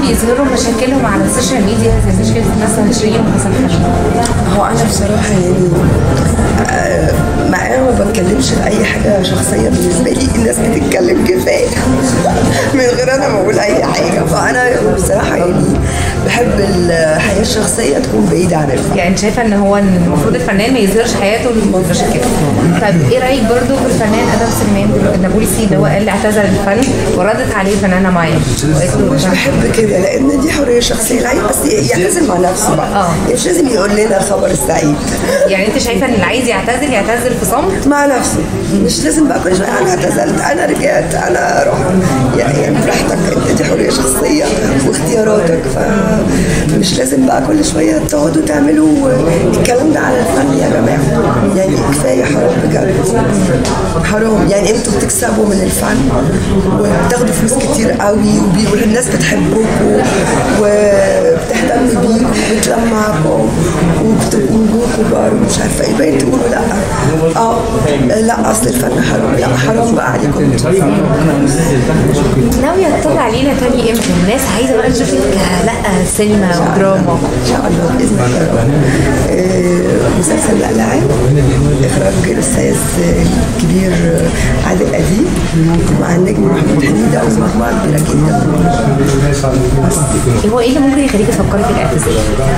بيظهروا مشاكلهم على السوشيال ميديا زي مشكله مثلا شيرين وحسن حسن هو انا بصراحه يعني آه، مع انا ما بتكلمش في اي حاجه شخصيه بالنسبه لي الناس بتتكلم كفايه من غير انا ما اقول اي حاجه فانا بصراحه يعني بحب الحياه الشخصيه تكون بعيده عن الفن يعني انت شايفه ان هو إن المفروض الفنان ما يظهرش حياته المشاكل طب ايه رايك برضو في الفنان ادم سليمان النابلسي اللي هو قال اعتزل الفن وردت عليه الفنانه مايا وقالت له مش بحب كده لان دي حريه شخصيه العيب بس يعتزل مع نفسه بقى آه. مش لازم يقول لنا الخبر السعيد يعني انت شايفه ان اللي عايز يعتزل يعتزل في صمت مع نفسه مش لازم بقى كل شويه انا اعتزلت انا رجعت انا رحت يعني يعني براحتك انت دي حريه شخصيه واختياراتك فمش لازم بقى كل شويه تقعدوا تعملوا الكلام ده على الفن يا جماعه يعني كفايه حرام بجد حرام يعني انتوا بتكسبوا من الفن وبتاخدوا فلوس كتير قوي وبي- والناس بتحبكم وبتهتم بيكم وبتلمعكم وبتبقوا نجوم كبار ومش عارفه ايه باين تقولوا لا اه لا اصل الفن حرام لا حرام بقى عليكم انتوا ناويه تطلع علينا تاني امتى الناس عايزه بقى تشوفك لا سينما ودراما ان شاء الله باذن الله يا رب. آه، مسلسل الاعلام اخراج الاستاذ الكبير عادل اديب مع النجم محمود حميده ومجموعه كبيره جدا هو ايه اللي ممكن يخليك تفكري في الاعتزال؟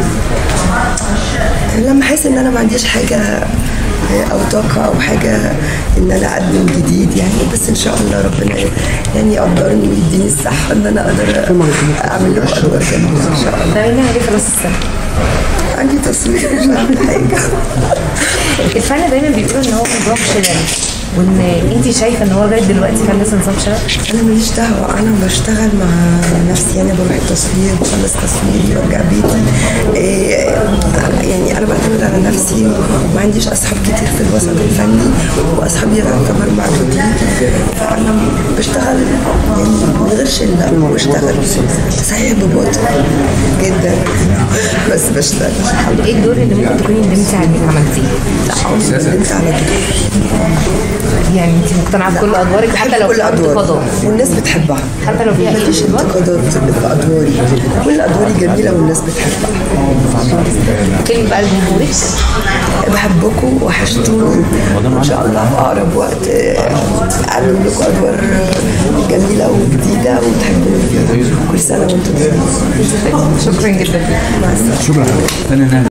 لما احس ان انا ما عنديش حاجه او طاقه او حاجه ان انا اقدم جديد يعني بس ان شاء الله ربنا يعني يقدرني ويديني الصحه ان انا اقدر اعمل له ادوار جميله ان شاء الله ده مين عليه خلاص السنه عندي تصوير مش عندي حاجه الفن دايما بيقولوا ان هو نظام شلل وان انت شايفه ان هو لغايه دلوقتي كان لسه نظام شلل انا ماليش دعوه انا بشتغل مع نفسي انا بروح التصوير بخلص تصويري برجع بيتي إيه يعني انا بعتمد على نفسي وما عنديش اصحاب كتير في الوسط الفني واصحابي يعتبر معدودين فانا بشتغل يعني من غير شله بشتغل صحيح ببطء جدا بس بشتغل ايه الدور اللي ممكن تكوني ندمتي على انك عملتيه؟ لا عمري ما ندمت على كده يعني انت مقتنعه بكل ادوارك حتى لو كل فيها ادوار انتقادات والناس بتحبها حتى لو فيها مفيش ايه انتقادات في ادواري كل ادواري جميله والناس بتحبها كلمه بقى لجمهورك بحبكم وحشتوني وان شاء الله في اقرب وقت آه، اعمل لكم ادوار جميله وجديده وتحبوني كل سنه وانتم طيبين شكرا جدا مع السلامه شكرا